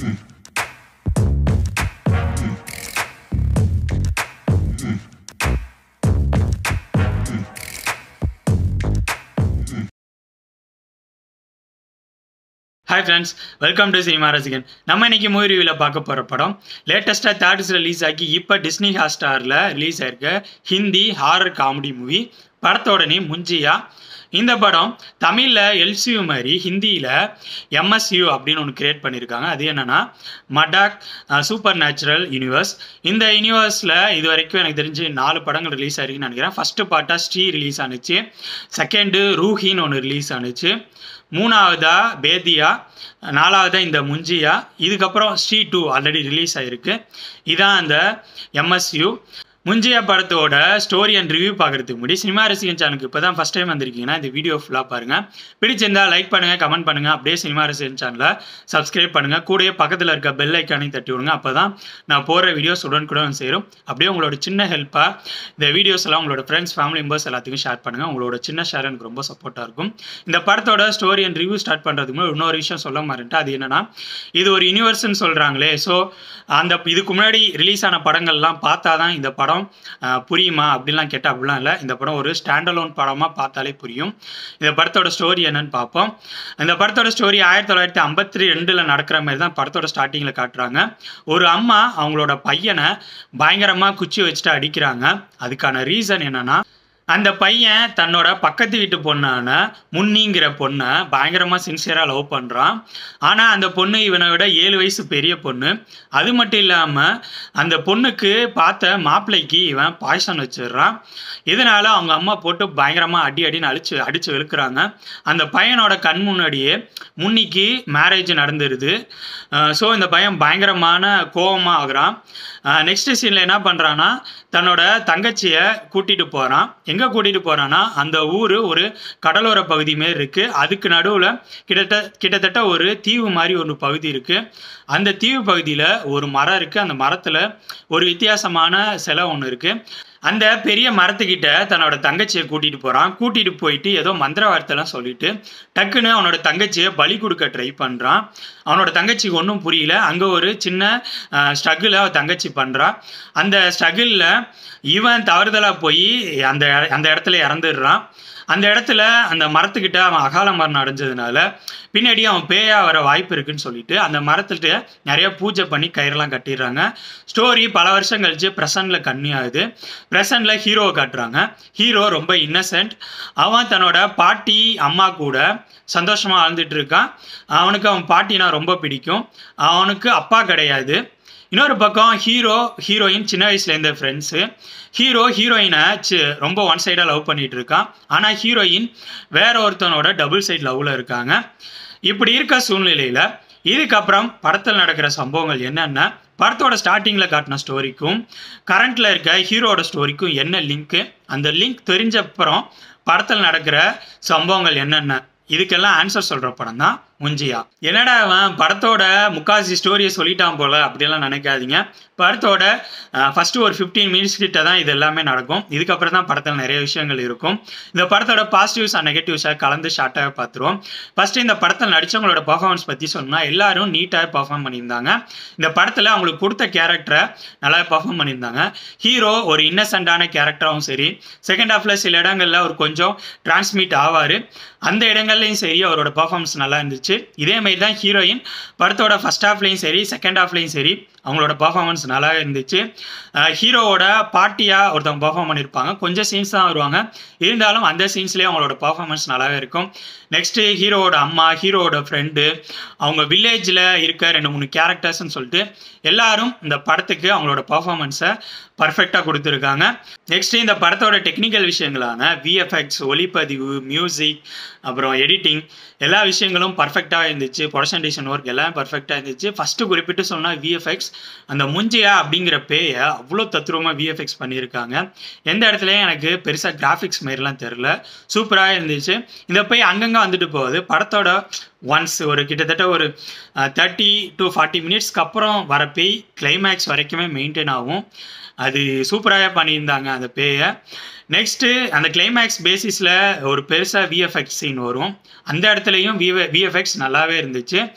hi friends welcome to cinema ரசிகன் நம்ம இன்னைக்கு மூவி ரிவ்யூவில் பார்க்க போகிற படம் லேட்டஸ்ட்டாக தேட்டர்ஸ் ரிலீஸ் ஆகி இப்போ டிஸ்னி ஹாட்ஸ்டாரில் ரிலீஸ் ஆயிருக்க ஹிந்தி ஹாரர் காமெடி மூவி படத்தோட நேம் முஞ்சியா இந்த படம் தமிழில் எல்சியூ மாதிரி ஹிந்தியில் எம்எஸ்யூ அப்படின்னு ஒன்று கிரியேட் பண்ணியிருக்காங்க அது என்னென்னா மடாக் சூப்பர் நேச்சுரல் யூனிவர்ஸ் இந்த யூனிவர்ஸில் இது வரைக்கும் எனக்கு தெரிஞ்சு நாலு படங்கள் ரிலீஸ் ஆயிருக்குன்னு நினைக்கிறேன் ஃபஸ்ட்டு பார்ட்டாக ஸ்ரீ ரிலீஸ் ஆனுச்சு செகண்டு ரூஹின்னு ஒன்று ரிலீஸ் ஆனுச்சு மூணாவதா பேதியா நாலாவதா இந்த முஞ்சியா இதுக்கப்புறம் ஸ்ரீ டூ ஆல்ரெடி ரிலீஸ் ஆகிருக்கு இதான் அந்த எம்எஸ்யூ முஞ்சியா படத்தோட ஸ்டோரி அண்ட் ரிவ்யூ பார்க்குறதுக்கு முன்னாடி சினிமா ரசிகன் சேனலுக்கு இப்போ தான் ஃபஸ்ட் டைம் வந்திருக்கீங்கன்னா இந்த வீடியோ ஃபுல்லாக பாருங்கள் பிடிச்சிருந்தா லைக் பண்ணுங்கள் கமெண்ட் பண்ணுங்கள் அப்படியே சினிமா ரசிகன் சேனலை சப்ஸ்கிரைப் பண்ணுங்கள் கூடயே பக்கத்தில் இருக்க பெல் ஐக்கானையும் தட்டி விடுங்க அப்போ தான் நான் போகிற வீடியோஸ் உடன் கூட சேரும் அப்படியே உங்களோட சின்ன ஹெல்ப்பாக இந்த வீடியோஸ் எல்லாம் உங்களோட ஃப்ரெண்ட்ஸ் ஃபேமிலி மெம்பர்ஸ் எல்லாத்துக்கும் ஷேர் பண்ணுங்கள் உங்களோட சின்ன ஷேர் எனக்கு ரொம்ப சப்போர்ட்டாக இருக்கும் இந்த படத்தோட ஸ்டோரி அண்ட் ரிவ்யூ ஸ்டார்ட் பண்ணுறதுக்கு முன்னாடி இன்னொரு விஷயம் சொல்ல மாட்டேன்ட்டு அது என்னன்னா இது ஒரு யூனிவர்ஸ்னு சொல்கிறாங்களே ஸோ அந்த இதுக்கு முன்னாடி ரிலீஸ் ஆன படங்கள்லாம் பார்த்தா தான் இந்த படம் புரியுமா அப்படிலாம் கேட்டால் அப்படிலாம் இல்லை இந்த படம் ஒரு ஸ்டாண்டலோன் படமாக பார்த்தாலே புரியும் இந்த படத்தோட ஸ்டோரி என்னன்னு பார்ப்போம் இந்த படத்தோட ஸ்டோரி ஆயிரத்தி தொள்ளாயிரத்தி ஐம்பத்தி ரெண்டில் நடக்கிற மாதிரி தான் படத்தோட ஸ்டார்டிங்கில் காட்டுறாங்க ஒரு அம்மா அவங்களோட பையனை பயங்கரமாக குச்சி வச்சுட்டு அடிக்கிறாங்க அதுக்கான ரீசன் என்னன்னா அந்த பையன் தன்னோட பக்கத்து வீட்டு பொண்ணான முன்னிங்கிற பொண்ணை பயங்கரமாக சின்சியராக லவ் பண்ணுறான் ஆனால் அந்த பொண்ணு இவனை விட ஏழு வயசு பெரிய பொண்ணு அது மட்டும் இல்லாமல் அந்த பொண்ணுக்கு பார்த்த மாப்பிள்ளைக்கு இவன் பாய்சன் வச்சிடுறான் இதனால் அவங்க அம்மா போட்டு பயங்கரமாக அடி அடின்னு அடிச்சு அடித்து வெளுக்கிறாங்க அந்த பையனோட கண் முன்னாடியே முன்னிக்கு மேரேஜ் நடந்துருது ஸோ இந்த பையன் பயங்கரமான கோபமாக ஆகுறான் நெக்ஸ்ட் சீனில் என்ன பண்ணுறான்னா தன்னோட தங்கச்சியை கூட்டிகிட்டு போகிறான் எங்கே கூட்டிகிட்டு போகிறான்னா அந்த ஊர் ஒரு கடலோர பகுதி மாரி இருக்குது அதுக்கு நடுவில் கிட்டத்தட்ட கிட்டத்தட்ட ஒரு தீவு மாதிரி ஒரு பகுதி இருக்குது அந்த தீவு பகுதியில் ஒரு மரம் இருக்குது அந்த மரத்தில் ஒரு வித்தியாசமான சிலை ஒன்று இருக்குது அந்த பெரிய மரத்துக்கிட்ட தன்னோட தங்கச்சியை கூட்டிகிட்டு போகிறான் கூட்டிகிட்டு போயிட்டு ஏதோ மந்திர வார்த்தைலாம் சொல்லிட்டு டக்குன்னு அவனோட தங்கச்சியை பலி கொடுக்க ட்ரை பண்ணுறான் அவனோட தங்கச்சிக்கு ஒன்றும் புரியல அங்கே ஒரு சின்ன ஸ்ட்ரகிளை அவள் தங்கச்சி பண்ணுறான் அந்த ஸ்ட்ரகிளில் இவன் தவறுதலாக போய் அந்த அந்த இடத்துல இறந்துடுறான் அந்த இடத்துல அந்த மரத்துக்கிட்ட அவன் அகால மரணம் அடைஞ்சதுனால பின்னாடி அவன் பேயா வர வாய்ப்பு இருக்குன்னு சொல்லிட்டு அந்த மரத்துக்கிட்ட நிறைய பூஜை பண்ணி கயிறெல்லாம் கட்டிடுறாங்க ஸ்டோரி பல வருஷம் கழிச்சு ப்ரெசண்டில் கன்னியாகுது ப்ரெசண்டில் ஹீரோவை காட்டுறாங்க ஹீரோ ரொம்ப இன்னசென்ட் அவன் தன்னோட பாட்டி அம்மா கூட சந்தோஷமாக வாழ்ந்துட்டு இருக்கான் அவனுக்கு அவன் பாட்டினா ரொம்ப பிடிக்கும் அவனுக்கு அப்பா கிடையாது இன்னொரு பக்கம் ஹீரோ ஹீரோயின் சின்ன வயசுலேருந்த ஃப்ரெண்ட்ஸு ஹீரோ ஹீரோயினை ரொம்ப ஒன் சைடாக லவ் பண்ணிகிட்டு இருக்கான் ஆனால் ஹீரோயின் வேற ஒருத்தனோட டபுள் சைட் லவ்வில் இருக்காங்க இப்படி இருக்க சூழ்நிலையில் இதுக்கப்புறம் படத்தில் நடக்கிற சம்பவங்கள் என்னென்ன படத்தோட ஸ்டார்டிங்கில் காட்டின ஸ்டோரிக்கும் கரண்ட்டில் இருக்க ஹீரோட ஸ்டோரிக்கும் என்ன லிங்க்கு அந்த லிங்க் தெரிஞ்சப்புறம் படத்தில் நடக்கிற சம்பவங்கள் என்னென்ன இதுக்கெல்லாம் ஆன்சர் சொல்கிற படம் தான் முஞ்சியா என்னடா அவன் படத்தோட முக்காசி ஸ்டோரியை சொல்லிட்டான் போல அப்படியெல்லாம் நினைக்காதீங்க படத்தோட ஃபஸ்ட்டு ஒரு ஃபிஃப்டீன் மினிட்ஸ் கிட்ட தான் இது எல்லாமே நடக்கும் இதுக்கப்புறம் தான் படத்தில் நிறைய விஷயங்கள் இருக்கும் இந்த படத்தோட பாசிட்டிவ்ஸ் அண்ட் நெகட்டிவ்ஸாக கலந்து ஷார்ட்டாக பார்த்துருவோம் ஃபஸ்ட்டு இந்த படத்தில் நடித்தவங்களோட பர்ஃபார்மன்ஸ் பற்றி சொன்னால் எல்லாரும் நீட்டாக பர்ஃபார்ம் பண்ணியிருந்தாங்க இந்த படத்தில் அவங்களுக்கு கொடுத்த கேரக்டரை நல்லா பர்ஃபார்ம் பண்ணியிருந்தாங்க ஹீரோ ஒரு இன்னசென்டான கேரக்டராகவும் சரி செகண்ட் ஹாஃபில் சில இடங்களில் அவர் கொஞ்சம் டிரான்ஸ்மிட் ஆவார் அந்த இடங்கள்லையும் சரி அவரோட பர்ஃபார்மன்ஸ் நல்லா இருந்துச்சு இதே மாதிரி தான் ஹீரோயின் படத்தோட ஃபஸ்ட் ஹாஃப்லையும் சரி செகண்ட் ஹாஃப்லையும் சரி அவங்களோட பர்ஃபார்மன்ஸ் நல்லா இருந்துச்சு ஹீரோவோட பார்ட்டியாக ஒருத்தவங்க பர்ஃபார்ம் பண்ணியிருப்பாங்க கொஞ்சம் சீன்ஸ் தான் வருவாங்க இருந்தாலும் அந்த சீன்ஸ்லேயே அவங்களோட பர்ஃபார்மன்ஸ் நல்லாவே இருக்கும் நெக்ஸ்ட்டு ஹீரோவோட அம்மா ஹீரோவோட ஃப்ரெண்டு அவங்க வில்லேஜில் இருக்க ரெண்டு மூணு கேரக்டர்ஸ்னு சொல்லிட்டு எல்லாரும் இந்த படத்துக்கு அவங்களோட பர்ஃபார்மன்ஸை பர்ஃபெக்டாக கொடுத்துருக்காங்க நெக்ஸ்ட்டு இந்த படத்தோட டெக்னிக்கல் விஷயங்களான விஎஃப்எக்ஸ் ஒளிப்பதிவு மியூசிக் அப்புறம் எடிட்டிங் எல்லா விஷயங்களும் பர்ஃபெக்டாக இருந்துச்சு ப்ரொடக்ஷன் டிசைன் ஒர்க் எல்லாம் பர்ஃபெக்டாக இருந்துச்சு ஃபஸ்ட்டு குறிப்பிட்டு சொன்னால் விஎஃப்எக்ஸ் அந்த முஞ்சியா அப்படிங்கிற பேயை அவ்வளோ தத்துருவமாக விஎஃப்எக்ஸ் பண்ணியிருக்காங்க எந்த இடத்துலையும் எனக்கு பெருசாக கிராஃபிக்ஸ் மாரிலாம் தெரில சூப்பராக இருந்துச்சு இந்த பேய் அங்கங்கே வந்துட்டு போகுது படத்தோட ஒன்ஸ் ஒரு கிட்டத்தட்ட ஒரு தேர்ட்டி டு ஃபார்ட்டி மினிட்ஸ்க்கு அப்புறம் வர பேய் கிளைமேக்ஸ் வரைக்குமே மெயின்டைன் ஆகும் அது சூப்பராக பண்ணியிருந்தாங்க அந்த பேயை நெக்ஸ்ட்டு அந்த கிளைமேக்ஸ் பேசிஸில் ஒரு பெருசாக விஎஃப்எக்ஸ் சீன் வரும் அந்த இடத்துலையும் விஎ விஎஃப்எக்ஸ் நல்லாவே இருந்துச்சு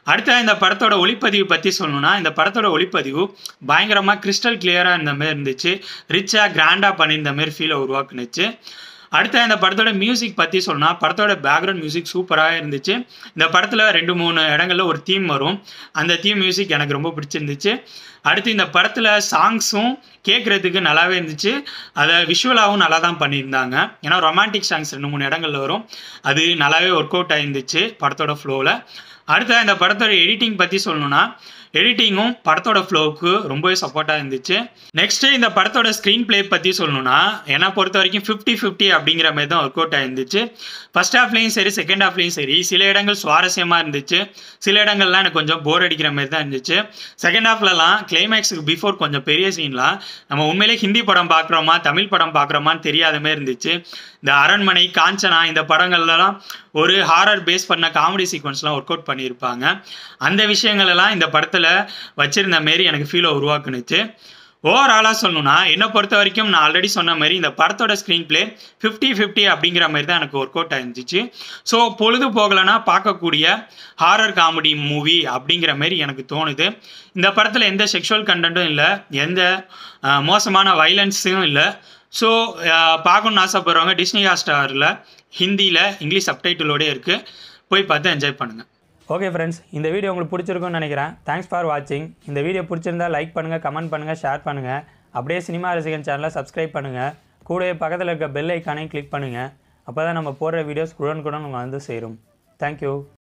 அடுத்த இந்த படத்தோட ஒளிப்பதிவு பற்றி சொல்லணும்னா இந்த படத்தோட ஒளிப்பதிவு பயங்கரமாக கிறிஸ்டல் கிளியராக இருந்த மாதிரி இருந்துச்சு ரிச்சாக கிராண்டாக பண்ணியிருந்த மாதிரி ஃபீலை உருவாக்குனுச்சு அடுத்த இந்த படத்தோட மியூசிக் பற்றி சொல்லணும்னா படத்தோட பேக்ரவுண்ட் மியூசிக் சூப்பராக இருந்துச்சு இந்த படத்தில் ரெண்டு மூணு இடங்களில் ஒரு தீம் வரும் அந்த தீம் மியூசிக் எனக்கு ரொம்ப பிடிச்சிருந்துச்சு அடுத்து இந்த படத்தில் சாங்ஸும் கேட்குறதுக்கு நல்லாவே இருந்துச்சு அதை விஷுவலாகவும் நல்லா தான் பண்ணியிருந்தாங்க ஏன்னா ரொமான்டிக் சாங்ஸ் ரெண்டு மூணு இடங்கள்ல வரும் அது நல்லாவே ஒர்க் அவுட் ஆயிருந்துச்சு படத்தோட ஃப்ளோவில் அடுத்த இந்த படத்தோட எடிட்டிங் பற்றி சொல்லணும்னா எடிட்டிங்கும் படத்தோட ஃப்ளோவுக்கு ரொம்பவே சப்போர்ட்டாக இருந்துச்சு நெக்ஸ்ட்டு இந்த படத்தோட ஸ்க்ரீன் ப்ளே பற்றி சொல்லணும்னா என்னை பொறுத்த வரைக்கும் ஃபிஃப்டி ஃபிஃப்டி அப்படிங்கிற மாதிரி தான் ஒர்க் அவுட் ஆயிருந்துச்சு ஃபர்ஸ்ட் ஹாஃப்லேயும் சரி செகண்ட் ஹாஃப்லேயும் சரி சில இடங்கள் சுவாரஸ்யமாக இருந்துச்சு சில இடங்கள்லாம் எனக்கு கொஞ்சம் போர் அடிக்கிற மாதிரி தான் இருந்துச்சு செகண்ட் ஹாஃப்லலாம் கிளைமேக்ஸுக்கு பிஃபோர் கொஞ்சம் பெரிய சீன்லாம் நம்ம உண்மையிலே ஹிந்தி படம் பார்க்குறோமா தமிழ் படம் பார்க்குறோமான்னு தெரியாத மாதிரி இருந்துச்சு இந்த அரண்மனை காஞ்சனா இந்த படங்கள்லாம் ஒரு ஹாரர் பேஸ் பண்ண காமெடி சீக்வன்ஸ்லாம் ஒர்க் அவுட் பண்ணியிருப்பாங்க அந்த விஷயங்கள் எல்லாம் இந்த படத்தில் வச்சிருந்த மாரி எனக்கு ஃபீலை உருவாக்குனுச்சு ஓவராலாக சொல்லணும்னா என்னை பொறுத்த வரைக்கும் நான் ஆல்ரெடி சொன்ன மாதிரி இந்த படத்தோட ஸ்க்ரீன் ப்ளே ஃபிஃப்டி ஃபிஃப்டி அப்படிங்கிற மாதிரி தான் எனக்கு ஒர்க் அவுட் ஆயிருந்துச்சு ஸோ பொழுது போகலைன்னா பார்க்கக்கூடிய ஹாரர் காமெடி மூவி அப்படிங்கிற மாதிரி எனக்கு தோணுது இந்த படத்தில் எந்த செக்ஷுவல் கண்டென்ட்டும் இல்லை எந்த அஹ், மோசமான வைலன்ஸும் இல்லை ஸோ பார்க்கணுன்னு ஆசைப்படுறவங்க டிஸ்னி ஹாஸ்டாரில் ஹிந்தியில் இங்கிலீஷ் சப்டைட்டிலோடே இருக்குது போய் பார்த்து என்ஜாய் பண்ணுங்கள் ஓகே ஃப்ரெண்ட்ஸ் இந்த வீடியோ உங்களுக்கு பிடிச்சிருக்கும்னு நினைக்கிறேன் தேங்க்ஸ் ஃபார் வாட்சிங் இந்த வீடியோ பிடிச்சிருந்தா லைக் பண்ணுங்கள் கமெண்ட் பண்ணுங்கள் ஷேர் பண்ணுங்கள் அப்படியே சினிமா ரசிகன் சேனலை சப்ஸ்கிரைப் பண்ணுங்கள் கூடவே பக்கத்தில் இருக்க பெல் ஐக்கானையும் கிளிக் பண்ணுங்கள் அப்போ தான் நம்ம போடுற வீடியோஸ் உடனுக்குடன் உங்கள் வந்து சேரும் தேங்க்யூ